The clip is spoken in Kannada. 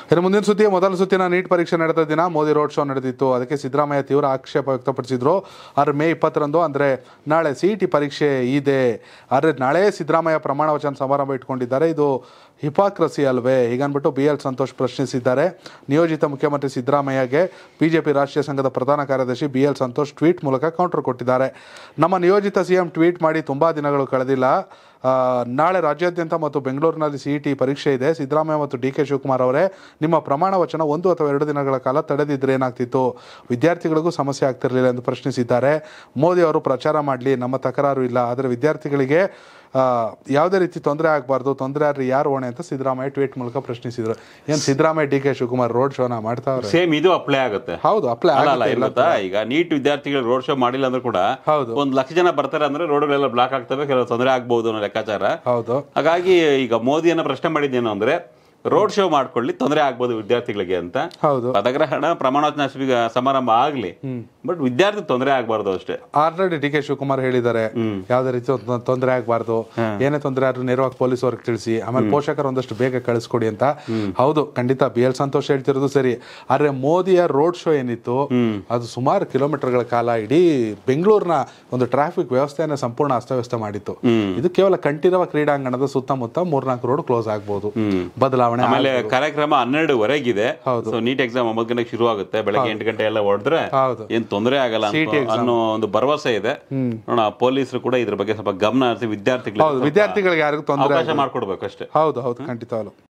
ಇನ್ನು ಮುಂದಿನ ಸುದ್ದಿ ಮೊದಲ ಸುತ್ತಿನ ನೀಟ್ ಪರೀಕ್ಷೆ ನಡೆದ ದಿನ ಮೋದಿ ರೋಡ್ ಶೋ ನಡೆದಿತ್ತು ಅದಕ್ಕೆ ಸಿದ್ದರಾಮಯ್ಯ ತೀವ್ರ ಆಕ್ಷೇಪ ವ್ಯಕ್ತಪಡಿಸಿದ್ರು ಆದರೆ ಮೇ ಇಪ್ಪತ್ತರಂದು ಅಂದರೆ ನಾಳೆ ಸಿ ಟಿ ಪರೀಕ್ಷೆ ಇದೆ ಆದರೆ ನಾಳೆ ಸಿದ್ದರಾಮಯ್ಯ ಪ್ರಮಾಣ ವಚನ ಸಮಾರಂಭ ಇಟ್ಕೊಂಡಿದ್ದಾರೆ ಇದು ಹಿಪಾಕ್ರಸಿ ಅಲ್ವೇ ಹೀಗನ್ಬಿಟ್ಟು ಬಿ ಎಲ್ ಸಂತೋಷ್ ಪ್ರಶ್ನಿಸಿದ್ದಾರೆ ನಿಯೋಜಿತ ಮುಖ್ಯಮಂತ್ರಿ ಸಿದ್ದರಾಮಯ್ಯಗೆ ಬಿಜೆಪಿ ರಾಷ್ಟ್ರೀಯ ಸಂಘದ ಪ್ರಧಾನ ಕಾರ್ಯದರ್ಶಿ ಬಿ ಎಲ್ ಸಂತೋಷ್ ಟ್ವೀಟ್ ಮೂಲಕ ಕೌಂಟರ್ ಕೊಟ್ಟಿದ್ದಾರೆ ನಮ್ಮ ನಿಯೋಜಿತ ಸಿಎಂ ಟ್ವೀಟ್ ಮಾಡಿ ತುಂಬಾ ದಿನಗಳು ಕಳೆದಿಲ್ಲ ಆ, ನಾಳೆ ರಾಜ್ಯಾದ್ಯಂತ ಮತ್ತು ಬೆಂಗಳೂರಿನಲ್ಲಿ ಸಿಇಟಿ ಪರೀಕ್ಷೆ ಇದೆ ಸಿದ್ದರಾಮಯ್ಯ ಮತ್ತು ಡಿ ಕೆ ಶಿವಕುಮಾರ್ ಅವರೇ ನಿಮ್ಮ ಪ್ರಮಾಣ ವಚನ ಒಂದು ಅಥವಾ ಎರಡು ದಿನಗಳ ಕಾಲ ತಡೆದಿದ್ರೆ ಏನಾಗ್ತಿತ್ತು ವಿದ್ಯಾರ್ಥಿಗಳಿಗೂ ಸಮಸ್ಯೆ ಆಗ್ತಿರಲಿಲ್ಲ ಎಂದು ಪ್ರಶ್ನಿಸಿದ್ದಾರೆ ಮೋದಿ ಅವರು ಪ್ರಚಾರ ಮಾಡಲಿ ನಮ್ಮ ತಕರಾರು ಇಲ್ಲ ಆದರೆ ವಿದ್ಯಾರ್ಥಿಗಳಿಗೆ ಆ, ಯಾವುದೇ ರೀತಿ ತೊಂದರೆ ಆಗಬಾರ್ದು ತೊಂದರೆ ಆದ್ರೆ ಯಾರು ಹೊಣೆ ಅಂತ ಸಿದ್ದರಾಮಯ್ಯ ಟ್ವೀಟ್ ಮೂಲಕ ಪ್ರಶ್ನಿಸಿದ್ರು ಏನು Siddaramaiah D K Shivakumar road ಶೋನ ಮಾಡ್ತಾವ್ರೆ ಸೇಮ್ ಇದು ಅಪ್ಲೈ ಆಗುತ್ತೆ ಹೌದು ಅಪ್ಲೈ ಅಲ್ಲ ಅಲ್ಲ ಆಗುತ್ತೆ ಏನ್ ಗೊತ್ತಾ ಈಗ ನೀಟ್ ವಿದ್ಯಾರ್ಥಿಗಳು ರೋಡ್ ಶೋ ಮಾಡಿಲ್ಲ ಅಂದ್ರೂ ಕೂಡ ಹೌದು. ಒಂದ್ ಲಕ್ಷ ಜನ ಬರ್ತಾರೆ ಅಂದ್ರೆ ರೋಡ್ಗಳೆಲ್ಲ ಬ್ಲಾಕ್ ಆಗ್ತವೆ ಕೆಲವು ತೊಂದರೆ ಆಗ್ಬಹುದು ಅನ್ನೋ ಲೆಕ್ಕಾಚಾರ ಹೌದು ಹಾಗಾಗಿ ಈಗ ಮೋದಿಯನ್ನ ಪ್ರಶ್ನೆ ಮಾಡಿದ್ದೇನು ಅಂದ್ರೆ ರೋಡ್ ಶೋ ಮಾಡ್ಕೊಳ್ಳಿ ತೊಂದರೆ ಆಗ್ಬೋದು ವಿದ್ಯಾರ್ಥಿಗಳಿಗೆ ಅಂತ ಹೌದು ಪದಗ್ರಹಣ ಪ್ರಮಾಣವಚನ ಸ್ವೀಕ- ಸಮಾರಂಭ ಆಗ್ಲಿ ಬಟ್ ವಿದ್ಯಾರ್ಥಿ ತೊಂದರೆ ಆಗ್ಬಾರ್ದು ಅಷ್ಟೇ ಆಲ್ರೆಡಿ ಡಿ ಕೆ ಶಿವಕುಮಾರ್ ಹೇಳಿದ್ದಾರೆ ಯಾವುದೇ ರೀತಿ ಒಂದು ತೊಂದರೆ ಆಗಬಾರ್ದು ಏನೇ ತೊಂದರೆ ಆದ್ರೂ ನೇರವಾಗಿ ಪೊಲೀಸ್ ಅವ್ರಿಗೆ ತಿಳಿಸಿ ಆಮೇಲೆ ಪೋಷಕರು ಒಂದಷ್ಟು ಬೇಗ ಕಳಿಸ್ಕೊಡಿ ಅಂತ ಹೌದು ಖಂಡಿತ ಬಿ ಎಲ್ ಸಂತೋಷ್ ಹೇಳ್ತಿರೋದು ಸರಿ ಆದ್ರೆ ಮೋದಿಯ ರೋಡ್ ಶೋ ಏನಿತ್ತು ಅದು ಸುಮಾರು ಕಿಲೋಮೀಟರ್ಗಳ ಕಾಲ ಇಡೀ ಬೆಂಗಳೂರಿನ ಒಂದು ಟ್ರಾಫಿಕ್ ವ್ಯವಸ್ಥೆಯನ್ನ ಸಂಪೂರ್ಣ ಅಸ್ತವ್ಯಸ್ತ ಮಾಡಿತ್ತು ಇದು ಕೇವಲ ಕಂಠೀರವ ಕ್ರೀಡಾಂಗಣದ ಸುತ್ತಮುತ್ತ ಮೂರ್ನಾಲ್ಕು ರೋಡ್ ಕ್ಲೋಸ್ ಆಗ್ಬೋದು ಬದಲಾವಣೆ ಆಮೇಲೆ ಕಾರ್ಯಕ್ರಮ ಹನ್ನೆರಡುವರೆಗಿದೆ ಹೌದು. ಸೊ ನೀಟ್ ಎಕ್ಸಾಮ್ ಒಂಬತ್ತು ಗಂಟೆಗೆ ಶುರು ಆಗುತ್ತೆ ಬೆಳಗ್ಗೆ ಎಂಟು ಗಂಟೆ ಎಲ್ಲ ಹೊಡೆದ್ರೆ ಹೌದು ಏನ್ ತೊಂದರೆ ಆಗಲ್ಲ ಅಂತ- ಅನ್ನೋ ಒಂದು ಭರವಸೆ ಇದೆ ನೋಡೋಣ ಪೊಲೀಸರು ಕೂಡ ಇದ್ರ ಬಗ್ಗೆ ಸ್ವಲ್ಪ ಗಮನ ಹರಿಸಿ ವಿದ್ಯಾರ್ಥಿಗಳಿಗೆ ಹೌದು ವಿದ್ಯಾರ್ಥಿಗಳಿಗೆ ಯಾರಿಗೂ ತೊಂದರೆ ಅವಕಾಶ ಮಾಡ್ಕೊಡ್ಬೇಕು ಅಷ್ಟೇ ಹೌದು ಹೌದು ಖಂಡಿತವಾಗ್ಲು